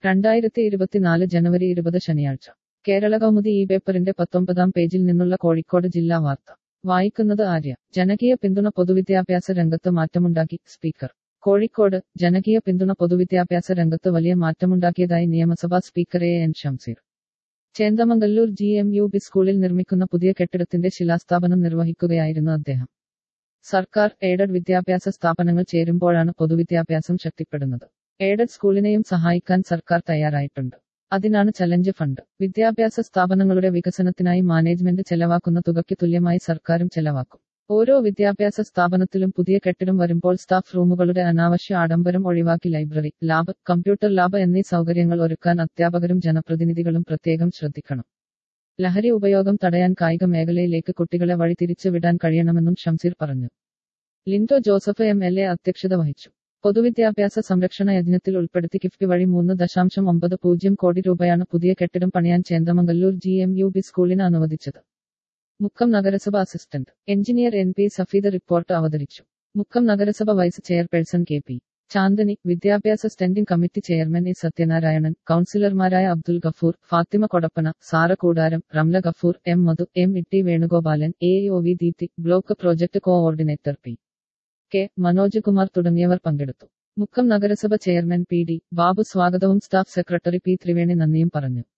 രണ്ടായിരത്തി ഇരുപത്തിനാല് ജനുവരി ഇരുപത് ശനിയാഴ്ച കേരള കൗമുദി ഈ പേപ്പറിന്റെ പത്തൊമ്പതാം പേജിൽ നിന്നുള്ള കോഴിക്കോട് ജില്ലാ വാർത്ത വായിക്കുന്നത് ആര്യ ജനകീയ പിന്തുണ പൊതുവിദ്യാഭ്യാസ രംഗത്ത് മാറ്റമുണ്ടാക്കി സ്പീക്കർ കോഴിക്കോട് ജനകീയ പിന്തുണ പൊതുവിദ്യാഭ്യാസ രംഗത്ത് വലിയ മാറ്റമുണ്ടാക്കിയതായി നിയമസഭാ speaker A N Shamseer Chendamangallur G M U B സ്കൂളിൽ നിർമ്മിക്കുന്ന പുതിയ കെട്ടിടത്തിന്റെ ശിലാസ്ഥാപനം നിർവഹിക്കുകയായിരുന്നു അദ്ദേഹം സർക്കാർ എയ്ഡഡ് വിദ്യാഭ്യാസ സ്ഥാപനങ്ങൾ ചേരുമ്പോഴാണ് പൊതുവിദ്യാഭ്യാസം ശക്തിപ്പെടുന്നത് എയ്ഡഡ് സ്കൂളിനെയും സഹായിക്കാൻ സർക്കാർ തയ്യാറായിട്ടുണ്ട് അതിനാണ് ചലഞ്ച് ഫണ്ട് വിദ്യാഭ്യാസ സ്ഥാപനങ്ങളുടെ വികസനത്തിനായി മാനേജ്മെന്റ് ചെലവാക്കുന്ന തുകയ്ക്ക് തുല്യമായി സർക്കാരും ചെലവാക്കും ഓരോ വിദ്യാഭ്യാസ സ്ഥാപനത്തിലും പുതിയ കെട്ടിടം വരുമ്പോൾ സ്റ്റാഫ് റൂമുകളുടെ അനാവശ്യ ആഡംബരം ഒഴിവാക്കി ലൈബ്രറി ലാബ് കമ്പ്യൂട്ടർ ലാബ് എന്നീ സൗകര്യങ്ങൾ ഒരുക്കാൻ അധ്യാപകരും ജനപ്രതിനിധികളും പ്രത്യേകം ശ്രദ്ധിക്കണം ലഹരി ഉപയോഗം തടയാൻ കായിക മേഖലയിലേക്ക് കുട്ടികളെ വഴിതിരിച്ചു വിടാൻ കഴിയണമെന്നും ഷംസീർ പറഞ്ഞു Linto Joseph M L A അധ്യക്ഷത വഹിച്ചു പൊതുവിദ്യാഭ്യാസ സംരക്ഷണ യജ്ഞത്തിൽ ഉൾപ്പെടുത്തി കിഫ്ബി വഴി മൂന്ന് ദശാംശം ഒമ്പത് പൂജ്യം കോടി രൂപയാണ് പുതിയ കെട്ടിടം പണിയാൻ Chendamangallur G M U B സ്കൂളിന് അനുവദിച്ചത് മുക്കം നഗരസഭ assistant engineer N P Safeed report അവതരിച്ചു മുക്കം നഗരസഭ vice chairperson K P Chandini വിദ്യാഭ്യാസ standing committee chairman A Sathyanarayanan കൌൺസിലർമാരായ Abdul Gafoor Fathima Kodappana Sara Koodaram Ramla Gafoor M Madhu M E T Venugopalan A O V Deepthi block project coordinator P K Manoj Kumar തുടങ്ങിയവർ പങ്കെടുത്തു മുക്കം നഗരസഭ ചെയർമാൻ പി ഡി ബാബു സ്വാഗതവും സ്റ്റാഫ് സെക്രട്ടറി പി ത്രിവേണി നന്ദിയും പറഞ്ഞു